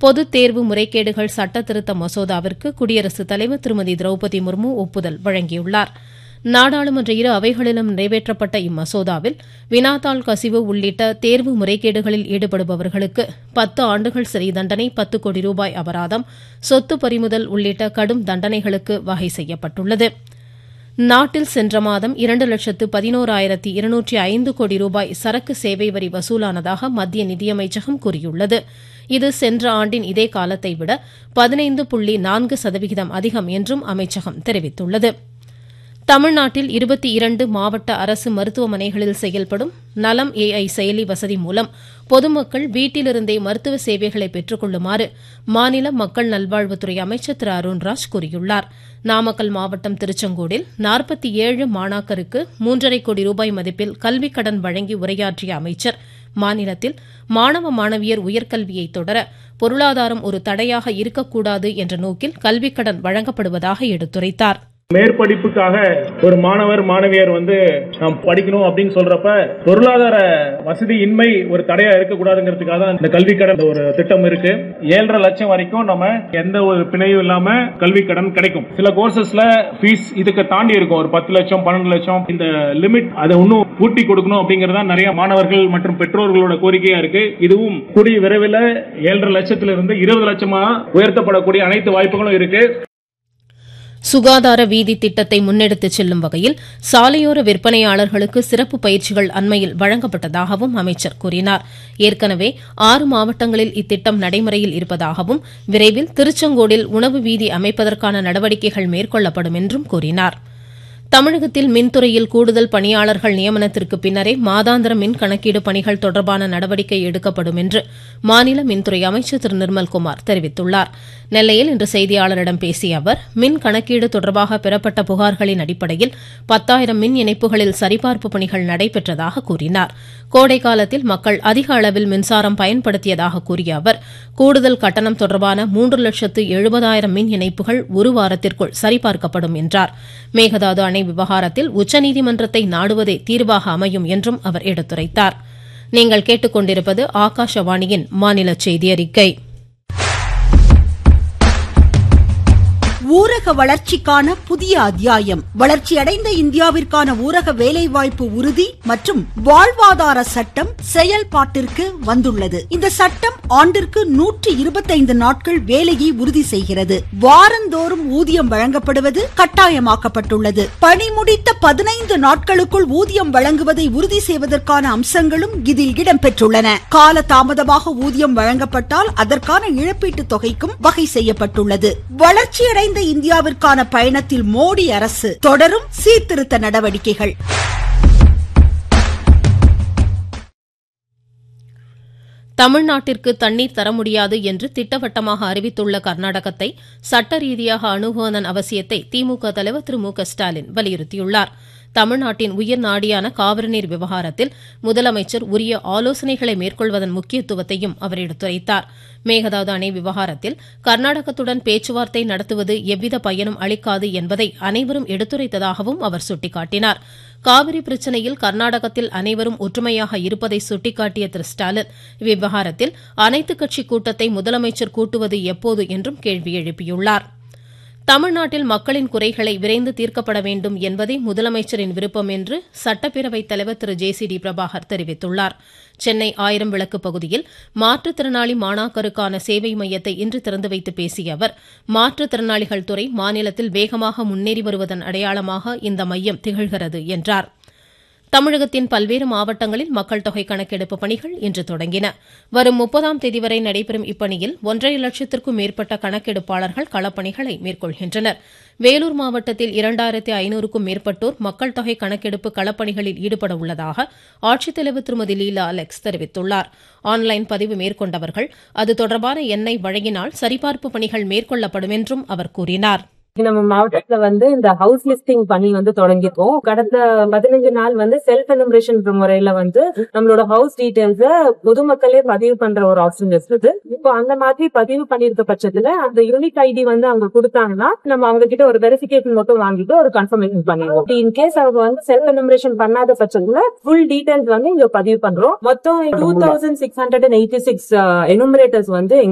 பொதுத் தேர்வு முறைகேடுகள் சட்ட திருத்த மசோதாவிற்கு குடியரசுத் தலைவர் திருமதி திரௌபதி முர்மு ஒப்புதல் வழங்கியுள்ளார் நாடாளுமன்ற இரு அவைகளிலும் நிறைவேற்றப்பட்ட இம்மசோதாவில் வினாத்தாள் கசிவு உள்ளிட்ட தேர்வு முறைகேடுகளில் ஈடுபடுபவர்களுக்கு பத்து ஆண்டுகள் சிறை தண்டனை பத்து கோடி ரூபாய் அபராதம் சொத்து பறிமுதல் உள்ளிட்ட கடும் தண்டனைகளுக்கு வகை செய்யப்பட்டுள்ளது நாட்டில் சென்ற மாதம் இரண்டு லட்சத்து பதினோராயிரத்தி இருநூற்றி ஐந்து கோடி ரூபாய் சரக்கு சேவை வரி வசூலானதாக மத்திய நிதியமைச்சகம் கூறியுள்ளது இது சென்ற ஆண்டின் இதே காலத்தை விட பதினைந்து புள்ளி நான்கு சதவிகிதம் அதிகம் என்றும் அமைச்சகம் தெரிவித்துள்ளது தமிழ்நாட்டில் இருபத்தி இரண்டு மாவட்ட அரசு மருத்துவமனைகளில் செயல்படும் நலம் ஏஐ செயலி வசதி மூலம் பொதுமக்கள் வீட்டிலிருந்தே மருத்துவ சேவைகளை பெற்றுக் கொள்ளுமாறு மாநில மக்கள் நல்வாழ்வுத்துறை அமைச்சர் திரு அருண்ராஜ் கூறியுள்ளார் நாமக்கல் மாவட்டம் திருச்செங்கோடில் நாற்பத்தி ஏழு மாணாக்கருக்கு மூன்றரை கோடி ரூபாய் மதிப்பில் கல்விக் கடன் வழங்கி உரையாற்றிய அமைச்சர் மாநிலத்தில் மாணவ மாணவியர் உயர்கல்வியை தொடர பொருளாதாரம் ஒரு தடையாக இருக்கக்கூடாது என்ற நோக்கில் கல்விக் கடன் வழங்கப்படுவதாக எடுத்துரைத்தாா் மேற்படிப்புக்காக ஒரு மாணவர் மாணவியர் வந்து நாம் படிக்கணும் அப்படின்னு சொல்றப்ப பொருளாதார வசதி இன்மை ஒரு தடையா இருக்கக்கூடாதுங்கிறதுக்காக தான் இந்த கல்வி கடன் ஒரு திட்டம் இருக்கு ஏழரை லட்சம் வரைக்கும் நம்ம எந்த ஒரு பிணையும் இல்லாம கல்வி கடன் கிடைக்கும் சில கோர்சஸ்ல ஃபீஸ் இதுக்கு தாண்டி இருக்கும் ஒரு பத்து லட்சம் பன்னெண்டு லட்சம் இந்த லிமிட் அதை இன்னும் பூட்டி கொடுக்கணும் அப்படிங்கறதா நிறைய மாணவர்கள் மற்றும் பெற்றோர்களோட கோரிக்கையா இருக்கு இதுவும் கூடிய விரைவில் ஏழரை லட்சத்திலிருந்து இருந்து இருபது லட்சமா உயர்த்தப்படக்கூடிய அனைத்து வாய்ப்புகளும் இருக்கு சுகாதார வீதி திட்டத்தை முன்னெடுத்துச் செல்லும் வகையில் சாலையோர விற்பனையாளர்களுக்கு சிறப்பு பயிற்சிகள் அண்மையில் வழங்கப்பட்டதாகவும் அமைச்சர் கூறினார் ஏற்கனவே ஆறு மாவட்டங்களில் இத்திட்டம் நடைமுறையில் இருப்பதாகவும் விரைவில் திருச்செங்கோடில் உணவு வீதி அமைப்பதற்கான நடவடிக்கைகள் மேற்கொள்ளப்படும் என்றும் கூறினாா் தமிழகத்தில் மின்துறையில் கூடுதல் பணியாளர்கள் நியமனத்திற்கு பின்னரே மாதாந்திர மின் கணக்கீடு பணிகள் தொடர்பான நடவடிக்கை எடுக்கப்படும் என்று மாநில மின்துறை அமைச்சர் திரு நிர்மல்குமார் தெரிவித்துள்ளார் நெல்லையில் இன்று செய்தியாளரிடம் பேசிய அவர் மின் கணக்கீடு தொடர்பாக பெறப்பட்ட புகார்களின் அடிப்படையில் பத்தாயிரம் மின் இணைப்புகளில் சரிபார்ப்பு பணிகள் நடைபெற்றதாக கூறினார் கோடை காலத்தில் மக்கள் அதிக அளவில் மின்சாரம் பயன்படுத்தியதாக கூறிய அவர் கூடுதல் கட்டணம் தொடர்பான மூன்று லட்சத்து எழுபதாயிரம் மின் இணைப்புகள் ஒரு வாரத்திற்குள் சரிபார்க்கப்படும் என்றார் மேகதாது அணை விவகாரத்தில் உச்சநீதிமன்றத்தை நாடுவதே தீர்வாக அமையும் என்றும் அவர் எடுத்துரைத்தார் நீங்கள் கேட்டுக்கொண்டிருப்பது ஆகாஷவாணியின் மாநில செய்தி அறிக்கை ஊரக வளர்ச்சிக்கான புதிய அத்தியாயம் வளர்ச்சியடைந்த இந்தியாவிற்கான ஊரக வேலைவாய்ப்பு உறுதி மற்றும் வாழ்வாதார சட்டம் செயல்பாட்டிற்கு வந்துள்ளது இந்த சட்டம் ஆண்டிற்கு நூற்றி இருபத்தைந்து நாட்கள் வேலையை உறுதி செய்கிறது வாரந்தோறும் ஊதியம் வழங்கப்படுவது கட்டாயமாக்கப்பட்டுள்ளது பணி முடித்த பதினைந்து நாட்களுக்குள் ஊதியம் வழங்குவதை உறுதி செய்வதற்கான அம்சங்களும் இதில் இடம்பெற்றுள்ளன கால தாமதமாக ஊதியம் வழங்கப்பட்டால் அதற்கான இழப்பீட்டுத் தொகைக்கும் வகை செய்யப்பட்டுள்ளது வளர்ச்சியடைந்த இந்தியாவிற்கான பயணத்தில் மோடி அரசு தொடரும் சீர்திருத்த நடவடிக்கைகள் தமிழ்நாட்டிற்கு தண்ணீர் தர முடியாது என்று திட்டவட்டமாக அறிவித்துள்ள கர்நாடகத்தை சட்ட ரீதியாக அணுகுவதன் அவசியத்தை திமுக தலைவர் திரு மு க ஸ்டாலின் வலியுறுத்தியுள்ளார் தமிழ்நாட்டின் உயிர் நாடியான காவிரி நீர் விவகாரத்தில் முதலமைச்சர் உரிய ஆலோசனைகளை மேற்கொள்வதன் முக்கியத்துவத்தையும் அவர் எடுத்துரைத்தார் மேகதாது அணை விவகாரத்தில் கர்நாடகத்துடன் பேச்சுவார்த்தை நடத்துவது எவ்வித பயனும் அளிக்காது என்பதை அனைவரும் எடுத்துரைத்ததாகவும் அவர் சுட்டிக்காட்டினார் காவிரி பிரச்சனையில் கர்நாடகத்தில் அனைவரும் ஒற்றுமையாக இருப்பதை சுட்டிக்காட்டிய திரு ஸ்டாலின் இவ்விவகாரத்தில் அனைத்துக் கட்சி கூட்டத்தை முதலமைச்சர் கூட்டுவது எப்போது என்றும் கேள்வி எழுப்பியுள்ளார் தமிழ்நாட்டில் மக்களின் குறைகளை விரைந்து தீர்க்கப்பட வேண்டும் என்பதே முதலமைச்சரின் விருப்பம் என்று சட்டப்பேரவைத் தலைவர் திரு ஜே சி டி பிரபாகர் தெரிவித்துள்ளார் சென்னை ஆயிரம் விளக்கு பகுதியில் மாற்றுத்திறனாளி மாணாக்கருக்கான சேவை மையத்தை இன்று திறந்து வைத்து பேசிய அவர் மாற்றுத்திறனாளிகள் துறை மாநிலத்தில் வேகமாக முன்னேறி வருவதன் அடையாளமாக இந்த மையம் திகழ்கிறது என்றார் தமிழகத்தின் பல்வேறு மாவட்டங்களில் மக்கள் தொகை கணக்கெடுப்பு பணிகள் இன்று தொடங்கின வரும் முப்பதாம் தேதி வரை நடைபெறும் இப்பணியில் ஒன்றரை லட்சத்திற்கும் மேற்பட்ட கணக்கெடுப்பாளர்கள் களப்பணிகளை மேற்கொள்கின்றனர் வேலூர் மாவட்டத்தில் இரண்டாயிரத்தி ஐநூறுக்கும் மேற்பட்டோர் மக்கள் தொகை கணக்கெடுப்பு களப்பணிகளில் ஈடுபட உள்ளதாக ஆட்சித்தலைவர் திருமதி லீலா அலெக்ஸ் தெரிவித்துள்ளார் ஆன்லைன் பதிவு மேற்கொண்டவர்கள் அது தொடர்பான எண்ணை வழங்கினால் சரிபார்ப்பு பணிகள் மேற்கொள்ளப்படும் என்றும் அவர் கூறினார் நம்ம மாவட்டத்துல வந்து இந்த ஹவுஸ் லிஸ்டிங் பணி வந்து தொடங்கிருக்கோம் கடந்த பதினஞ்சு நாள் வந்து செல்ஃப் எனுமரேஷன் முறையில வந்து நம்மளோட ஹவுஸ் டீடைல்ஸ பொதுமக்களே பதிவு பண்ற ஒரு ஆப்ஷன் இருக்குது இப்போ அந்த மாதிரி பதிவு பண்ணிருக்க பட்சத்துல அந்த யூனிக் ஐடி வந்து அவங்க கொடுத்தாங்கன்னா நம்ம அவங்க கிட்ட ஒரு வெரிஃபிகேஷன் மட்டும் வாங்கிட்டு ஒரு கன்ஃபர்மேஷன் பண்ணிடுவோம் இன் கேஸ் அவங்க வந்து செல்ஃப் எனுமரேஷன் பண்ணாத பட்சத்துல ஃபுல் டீடைல்ஸ் வந்து இங்க பதிவு பண்றோம் மொத்தம் two thousand six hundred and eighty six enumerators வந்து